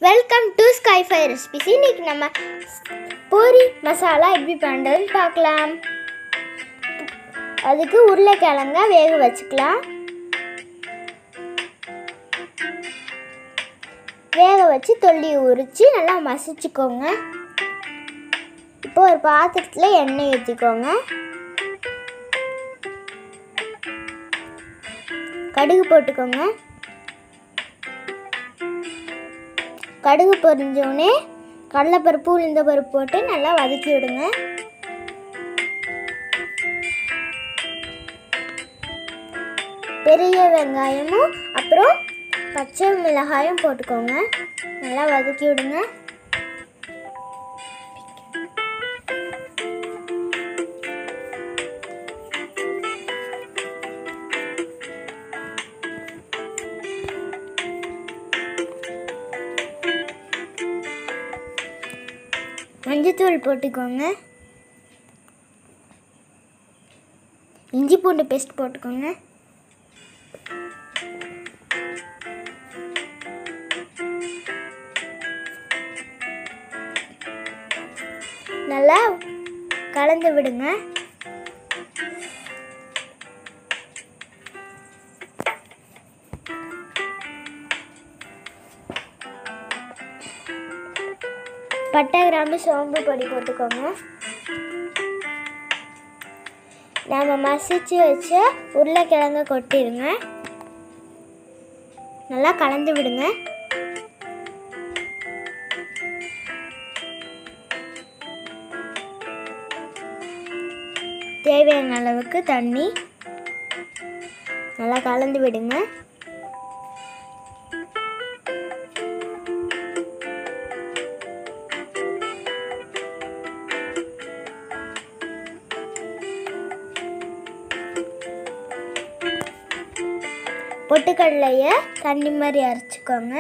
welcome to Sky Fi recipes இன்னைக்கு நம்ம பூரி மசாலா எப்படி பண்ணுறதுன்னு பார்க்கலாம் அதுக்கு உருளைக்கிழங்க வேக வச்சுக்கலாம் வேக வச்சு தொல்லி உரித்து நல்லா மசிச்சுக்கோங்க இப்போ ஒரு பாத்திரத்தில் எண்ணெய் ஊற்றிக்கோங்க கடுகு போட்டுக்கோங்க கடுகு பொரிஞ்சோடனே கடலைப்பருப்பு உளுந்த பருப்பு போட்டு நல்லா வதக்கி விடுங்க பெரிய வெங்காயமும் அப்புறம் பச்சை மிளகாயும் போட்டுக்கோங்க நல்லா வதக்கி விடுங்க மஞ்சத்தூள் போட்டுக்கோங்க இஞ்சி பூண்டு பேஸ்ட் போட்டுக்கோங்க நல்லா கலந்து விடுங்க பட்டை கிராம்பு சோம்பு பொடி போட்டுக்கோங்க நம்ம மசிச்சு வச்ச உருளைக்கிழங்க கொட்டிடுங்க நல்லா கலந்து விடுங்க தேவையான அளவுக்கு தண்ணி நல்லா கலந்து விடுங்க பொட்டுக்கடலையை தண்ணி மாதிரி அரைச்சிக்கோங்க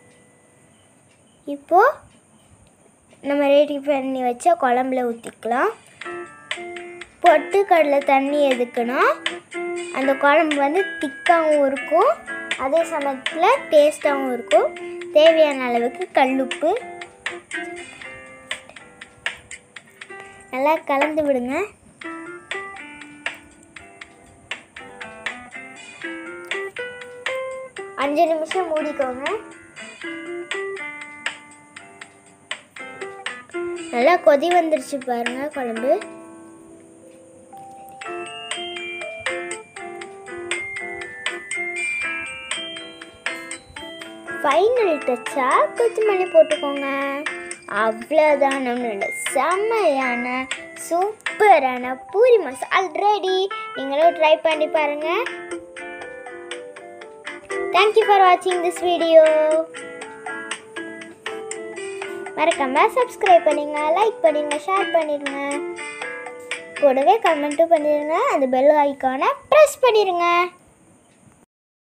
இப்போது நம்ம ரெடி பண்ணி வச்ச குழம்புல ஊற்றிக்கலாம் பொட்டுக்கடலை தண்ணி எதுக்குன்னா அந்த குழம்பு வந்து திக்காகவும் இருக்கும் அதே சமயத்தில் டேஸ்ட்டாகவும் இருக்கும் தேவையான அளவுக்கு கல்லுப்பு நல்லா கலந்து விடுங்க அஞ்சு நிமிஷம் மூடிக்கோங்க நல்லா கொதி வந்துருச்சு பாருங்க குழம்பு ஃபைனல் டச்சா கொத்தமல்லி போட்டுக்கோங்க அவ்வளோதான் நம்மளோட செம்மையான சூப்பரான பூரி மசால் ரெடி நீங்களும் ட்ரை பண்ணி பாருங்கள் தேங்க்யூ ஃபார் வாட்சிங் திஸ் வீடியோ மறக்காம சப்ஸ்கிரைப் பண்ணுங்க லைக் பண்ணுங்க ஷேர் பண்ணிடுங்க கூடவே கமெண்ட்டும் பண்ணிடுங்க அந்த பெல் ஐக்கானை ப்ரெஸ் பண்ணிடுங்க